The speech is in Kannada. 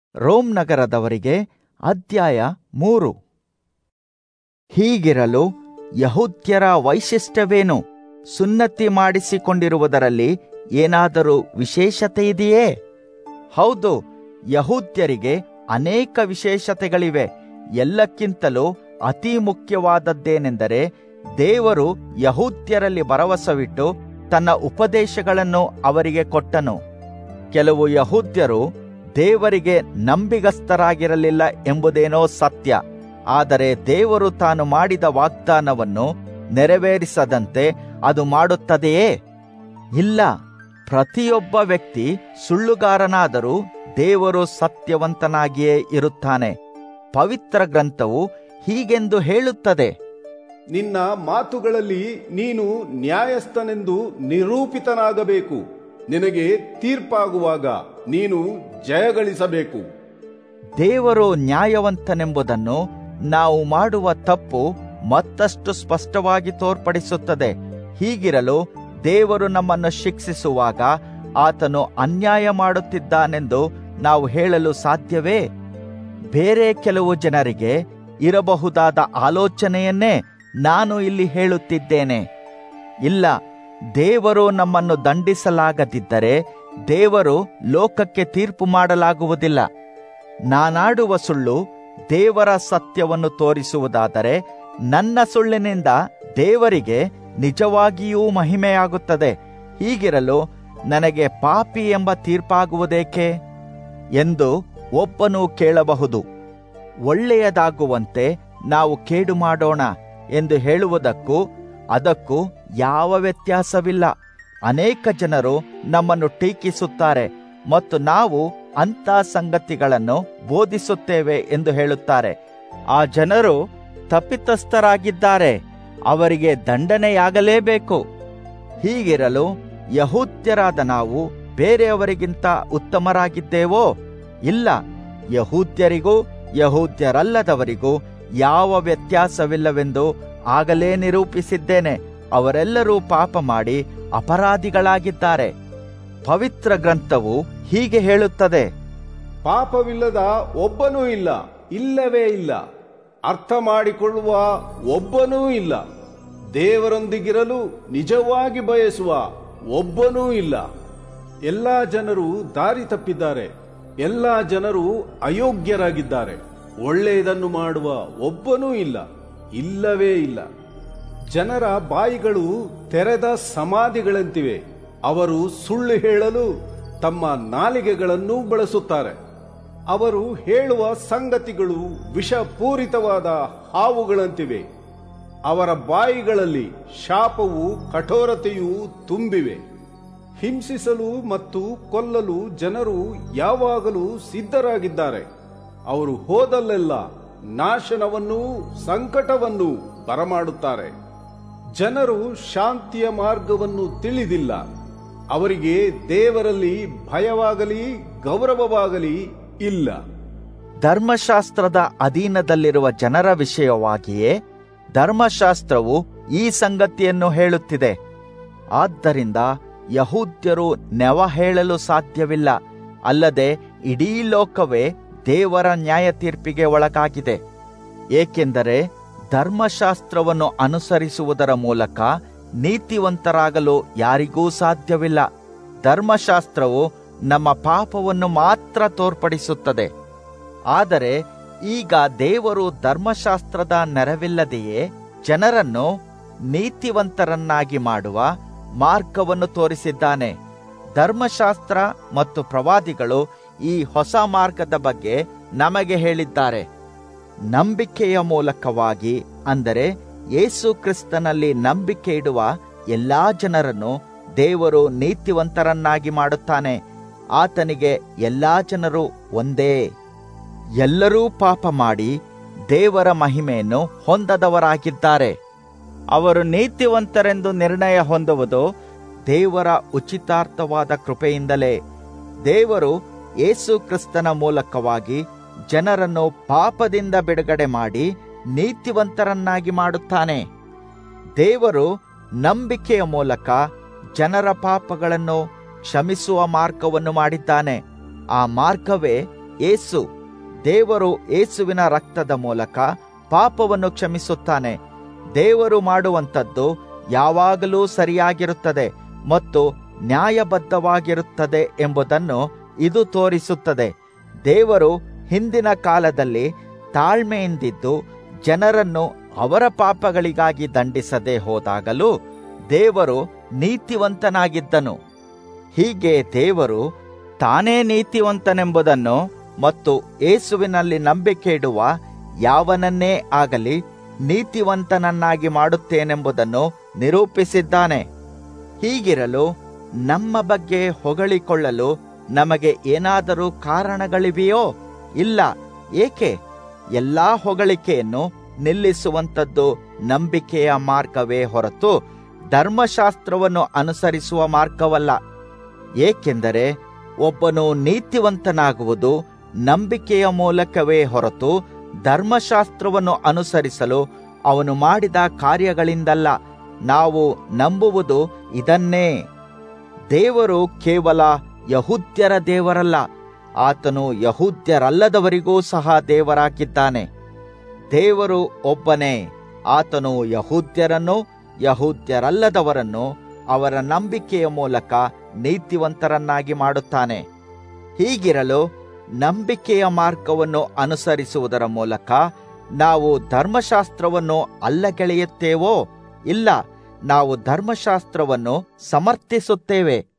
ರೋಮ್ ನಗರದವರಿಗೆ ಅಧ್ಯಾಯ ಮೂರು ಹೀಗಿರಲು ಯಹೂದ್ಯರ ವೈಶಿಷ್ಟ್ಯವೇನು ಸುನ್ನತಿ ಮಾಡಿಸಿಕೊಂಡಿರುವುದರಲ್ಲಿ ಏನಾದರೂ ವಿಶೇಷತೆ ಇದೆಯೇ ಹೌದು ಯಹೂದ್ಯರಿಗೆ ಅನೇಕ ವಿಶೇಷತೆಗಳಿವೆ ಎಲ್ಲಕ್ಕಿಂತಲೂ ಅತಿ ಮುಖ್ಯವಾದದ್ದೇನೆಂದರೆ ದೇವರು ಯಹೂದ್ಯರಲ್ಲಿ ಭರವಸವಿಟ್ಟು ತನ್ನ ಉಪದೇಶಗಳನ್ನು ಅವರಿಗೆ ಕೊಟ್ಟನು ಕೆಲವು ಯಹೂದ್ಯರು ದೇವರಿಗೆ ನಂಬಿಗಸ್ತರಾಗಿರಲಿಲ್ಲ ಎಂಬುದೇನೋ ಸತ್ಯ ಆದರೆ ದೇವರು ತಾನು ಮಾಡಿದ ವಾಗ್ದಾನವನ್ನು ನೆರವೇರಿಸದಂತೆ ಅದು ಮಾಡುತ್ತದೆಯೇ ಇಲ್ಲ ಪ್ರತಿಯೊಬ್ಬ ವ್ಯಕ್ತಿ ಸುಳ್ಳುಗಾರನಾದರೂ ದೇವರು ಸತ್ಯವಂತನಾಗಿಯೇ ಇರುತ್ತಾನೆ ಪವಿತ್ರ ಗ್ರಂಥವು ಹೀಗೆಂದು ಹೇಳುತ್ತದೆ ನಿನ್ನ ಮಾತುಗಳಲ್ಲಿ ನೀನು ನ್ಯಾಯಸ್ಥನೆಂದು ನಿರೂಪಿತನಾಗಬೇಕು ನಿನಗೆ ತೀರ್ಪಾಗುವಾಗ ನೀನು ಜಯಗಳಿಸಬೇಕು ದೇವರು ನ್ಯಾಯವಂತನೆಂಬುದನ್ನು ನಾವು ಮಾಡುವ ತಪ್ಪು ಮತ್ತಷ್ಟು ಸ್ಪಷ್ಟವಾಗಿ ತೋರ್ಪಡಿಸುತ್ತದೆ ಹೀಗಿರಲು ದೇವರು ನಮ್ಮನ್ನು ಶಿಕ್ಷಿಸುವಾಗ ಆತನು ಅನ್ಯಾಯ ಮಾಡುತ್ತಿದ್ದಾನೆಂದು ನಾವು ಹೇಳಲು ಸಾಧ್ಯವೇ ಬೇರೆ ಕೆಲವು ಜನರಿಗೆ ಇರಬಹುದಾದ ಆಲೋಚನೆಯನ್ನೇ ನಾನು ಇಲ್ಲಿ ಹೇಳುತ್ತಿದ್ದೇನೆ ಇಲ್ಲ ದೇವರು ನಮ್ಮನ್ನು ದಂಡಿಸಲಾಗದಿದ್ದರೆ ದೇವರು ಲೋಕಕ್ಕೆ ತೀರ್ಪು ಮಾಡಲಾಗುವುದಿಲ್ಲ ನಾನಾಡುವ ಸುಳ್ಳು ದೇವರ ಸತ್ಯವನ್ನು ತೋರಿಸುವುದಾದರೆ ನನ್ನ ಸುಳ್ಳಿನಿಂದ ದೇವರಿಗೆ ನಿಜವಾಗಿಯೂ ಮಹಿಮೆಯಾಗುತ್ತದೆ ಹೀಗಿರಲು ನನಗೆ ಪಾಪಿ ಎಂಬ ತೀರ್ಪಾಗುವುದೇಕೆ ಎಂದು ಒಬ್ಬನು ಕೇಳಬಹುದು ಒಳ್ಳೆಯದಾಗುವಂತೆ ನಾವು ಕೇಡು ಮಾಡೋಣ ಎಂದು ಹೇಳುವುದಕ್ಕೂ ಅದಕ್ಕೂ ಯಾವ ವ್ಯತ್ಯಾಸವಿಲ್ಲ ಅನೇಕ ಜನರು ನಮ್ಮನ್ನು ಟೀಕಿಸುತ್ತಾರೆ ಮತ್ತು ನಾವು ಅಂಥ ಸಂಗತಿಗಳನ್ನು ಬೋಧಿಸುತ್ತೇವೆ ಎಂದು ಹೇಳುತ್ತಾರೆ ಆ ಜನರು ತಪ್ಪಿತಸ್ಥರಾಗಿದ್ದಾರೆ ಅವರಿಗೆ ದಂಡನೆಯಾಗಲೇಬೇಕು ಹೀಗಿರಲು ಯಹೂದ್ಯರಾದ ನಾವು ಬೇರೆಯವರಿಗಿಂತ ಉತ್ತಮರಾಗಿದ್ದೇವೋ ಇಲ್ಲ ಯಹೂದ್ಯರಿಗೂ ಯಹೂದ್ಯರಲ್ಲದವರಿಗೂ ಯಾವ ವ್ಯತ್ಯಾಸವಿಲ್ಲವೆಂದು ಆಗಲೇ ನಿರೂಪಿಸಿದ್ದೇನೆ ಅವರೆಲ್ಲರೂ ಪಾಪ ಮಾಡಿ ಅಪರಾಧಿಗಳಾಗಿದ್ದಾರೆ ಪವಿತ್ರ ಗ್ರಂಥವು ಹೀಗೆ ಹೇಳುತ್ತದೆ ಪಾಪವಿಲ್ಲದ ಒಬ್ಬನೂ ಇಲ್ಲ ಇಲ್ಲವೇ ಇಲ್ಲ ಅರ್ಥ ಮಾಡಿಕೊಳ್ಳುವ ಒಬ್ಬನೂ ಇಲ್ಲ ದೇವರೊಂದಿಗಿರಲು ನಿಜವಾಗಿ ಬಯಸುವ ಒಬ್ಬನೂ ಇಲ್ಲ ಎಲ್ಲಾ ಜನರು ದಾರಿ ತಪ್ಪಿದ್ದಾರೆ ಎಲ್ಲಾ ಜನರು ಅಯೋಗ್ಯರಾಗಿದ್ದಾರೆ ಒಳ್ಳೆಯದನ್ನು ಮಾಡುವ ಒಬ್ಬನೂ ಇಲ್ಲ ಇಲ್ಲವೇ ಇಲ್ಲ ಜನರ ಬಾಯಿಗಳು ತೆರೆದ ಸಮಾಧಿಗಳಂತಿವೆ ಅವರು ಸುಳ್ಳು ಹೇಳಲು ತಮ್ಮ ನಾಲಿಗೆಗಳನ್ನು ಬಳಸುತ್ತಾರೆ ಅವರು ಹೇಳುವ ಸಂಗತಿಗಳು ವಿಷಪೂರಿತವಾದ ಹಾವುಗಳಂತಿವೆ ಅವರ ಬಾಯಿಗಳಲ್ಲಿ ಶಾಪವು ಕಠೋರತೆಯೂ ತುಂಬಿವೆ ಹಿಂಸಿಸಲು ಮತ್ತು ಕೊಲ್ಲಲು ಜನರು ಯಾವಾಗಲೂ ಸಿದ್ಧರಾಗಿದ್ದಾರೆ ಅವರು ಹೋದಲ್ಲೆಲ್ಲ ನಾಶನವನ್ನು ಸಂಕಟವನ್ನು ಬರಮಾಡುತ್ತಾರೆ ಜನರು ಶಾಂತಿಯ ಮಾರ್ಗವನ್ನು ತಿಳಿದಿಲ್ಲ ಅವರಿಗೆ ದೇವರಲ್ಲಿ ಭಯವಾಗಲಿ ಗೌರವವಾಗಲಿ ಇಲ್ಲ ಧರ್ಮಶಾಸ್ತ್ರದ ಅಧೀನದಲ್ಲಿರುವ ಜನರ ವಿಷಯವಾಗಿಯೇ ಧರ್ಮಶಾಸ್ತ್ರವು ಈ ಸಂಗತಿಯನ್ನು ಹೇಳುತ್ತಿದೆ ಆದ್ದರಿಂದ ಯಹೂದ್ಯರು ನೆವ ಹೇಳಲು ಸಾಧ್ಯವಿಲ್ಲ ಅಲ್ಲದೆ ಇಡೀ ಲೋಕವೇ ದೇವರ ನ್ಯಾಯ ತೀರ್ಪಿಗೆ ಒಳಗಾಗಿದೆ ಏಕೆಂದರೆ ಧರ್ಮಶಾಸ್ತ್ರವನ್ನು ಅನುಸರಿಸುವುದರ ಮೂಲಕ ನೀತಿವಂತರಾಗಲು ಯಾರಿಗೂ ಸಾಧ್ಯವಿಲ್ಲ ಧರ್ಮಶಾಸ್ತ್ರವು ನಮ್ಮ ಪಾಪವನ್ನು ಮಾತ್ರ ತೋರ್ಪಡಿಸುತ್ತದೆ ಆದರೆ ಈಗ ದೇವರು ಧರ್ಮಶಾಸ್ತ್ರದ ನೆರವಿಲ್ಲದೆಯೇ ಜನರನ್ನು ನೀತಿವಂತರನ್ನಾಗಿ ಮಾಡುವ ಮಾರ್ಗವನ್ನು ತೋರಿಸಿದ್ದಾನೆ ಧರ್ಮಶಾಸ್ತ್ರ ಮತ್ತು ಪ್ರವಾದಿಗಳು ಈ ಹೊಸ ಮಾರ್ಗದ ಬಗ್ಗೆ ನಮಗೆ ಹೇಳಿದ್ದಾರೆ ನಂಬಿಕೆಯ ಮೂಲಕವಾಗಿ ಅಂದರೆ ಯೇಸು ಕ್ರಿಸ್ತನಲ್ಲಿ ನಂಬಿಕೆ ಇಡುವ ಎಲ್ಲಾ ಜನರನ್ನು ದೇವರು ನೀತಿವಂತರನ್ನಾಗಿ ಮಾಡುತ್ತಾನೆ ಆತನಿಗೆ ಎಲ್ಲಾ ಜನರು ಒಂದೇ ಎಲ್ಲರೂ ಪಾಪ ಮಾಡಿ ದೇವರ ಮಹಿಮೆಯನ್ನು ಹೊಂದದವರಾಗಿದ್ದಾರೆ ಅವರು ನೀತಿವಂತರೆಂದು ನಿರ್ಣಯ ಹೊಂದುವುದು ದೇವರ ಉಚಿತಾರ್ಥವಾದ ಕೃಪೆಯಿಂದಲೇ ದೇವರು ಯೇಸು ಕ್ರಿಸ್ತನ ಮೂಲಕವಾಗಿ ಜನರನ್ನು ಪಾಪದಿಂದ ಬಿಡುಗಡೆ ಮಾಡಿ ನೀತಿವಂತರನ್ನಾಗಿ ಮಾಡುತ್ತಾನೆ ದೇವರು ನಂಬಿಕೆಯ ಮೂಲಕ ಜನರ ಪಾಪಗಳನ್ನು ಕ್ಷಮಿಸುವ ಮಾರ್ಗವನ್ನು ಮಾಡಿದ್ದಾನೆ ಆ ಮಾರ್ಗವೇ ಏಸು ದೇವರು ಏಸುವಿನ ರಕ್ತದ ಮೂಲಕ ಪಾಪವನ್ನು ಕ್ಷಮಿಸುತ್ತಾನೆ ದೇವರು ಮಾಡುವಂಥದ್ದು ಯಾವಾಗಲೂ ಸರಿಯಾಗಿರುತ್ತದೆ ಮತ್ತು ನ್ಯಾಯಬದ್ಧವಾಗಿರುತ್ತದೆ ಎಂಬುದನ್ನು ಇದು ತೋರಿಸುತ್ತದೆ ದೇವರು ಹಿಂದಿನ ಕಾಲದಲ್ಲಿ ತಾಳ್ಮೆಯಿಂದಿದ್ದು ಜನರನ್ನು ಅವರ ಪಾಪಗಳಿಗಾಗಿ ದಂಡಿಸದೆ ಹೋದಾಗಲೂ ದೇವರು ನೀತಿವಂತನಾಗಿದ್ದನು ಹೀಗೆ ದೇವರು ತಾನೇ ನೀತಿವಂತನೆಂಬುದನ್ನು ಮತ್ತು ಏಸುವಿನಲ್ಲಿ ನಂಬಿಕೆ ಇಡುವ ಯಾವನನ್ನೇ ಆಗಲಿ ನೀತಿವಂತನನ್ನಾಗಿ ಮಾಡುತ್ತೇನೆಂಬುದನ್ನು ನಿರೂಪಿಸಿದ್ದಾನೆ ಹೀಗಿರಲು ನಮ್ಮ ಬಗ್ಗೆ ಹೊಗಳಿಕೊಳ್ಳಲು ನಮಗೆ ಏನಾದರೂ ಕಾರಣಗಳಿವೆಯೋ ಇಲ್ಲ ಏಕೆ ಎಲ್ಲಾ ಹೊಗಳಿಕೆಯನ್ನು ನಿಲ್ಲಿಸುವಂಥದ್ದು ನಂಬಿಕೆಯ ಮಾರ್ಗವೇ ಹೊರತು ಧರ್ಮಶಾಸ್ತ್ರವನ್ನು ಅನುಸರಿಸುವ ಮಾರ್ಗವಲ್ಲ ಏಕೆಂದರೆ ಒಬ್ಬನು ನೀತಿವಂತನಾಗುವುದು ನಂಬಿಕೆಯ ಮೂಲಕವೇ ಹೊರತು ಧರ್ಮಶಾಸ್ತ್ರವನ್ನು ಅನುಸರಿಸಲು ಅವನು ಮಾಡಿದ ಕಾರ್ಯಗಳಿಂದಲ್ಲ ನಾವು ನಂಬುವುದು ಇದನ್ನೇ ದೇವರು ಕೇವಲ ಯಹೂದ್ಯರ ದೇವರಲ್ಲ ಆತನು ಯಹೂದ್ಯರಲ್ಲದವರಿಗೂ ಸಹ ದೇವರಾಗಿದ್ದಾನೆ ದೇವರು ಒಬ್ಬನೇ ಆತನು ಯಹೂದ್ಯರನ್ನು ಯಹೂದ್ಯರಲ್ಲದವರನ್ನು ಅವರ ನಂಬಿಕೆಯ ಮೂಲಕ ನೀತಿವಂತರನ್ನಾಗಿ ಮಾಡುತ್ತಾನೆ ಹೀಗಿರಲು ನಂಬಿಕೆಯ ಮಾರ್ಗವನ್ನು ಅನುಸರಿಸುವುದರ ಮೂಲಕ ನಾವು ಧರ್ಮಶಾಸ್ತ್ರವನ್ನು ಅಲ್ಲಗೆಳೆಯುತ್ತೇವೋ ಇಲ್ಲ ನಾವು ಧರ್ಮಶಾಸ್ತ್ರವನ್ನು ಸಮರ್ಥಿಸುತ್ತೇವೆ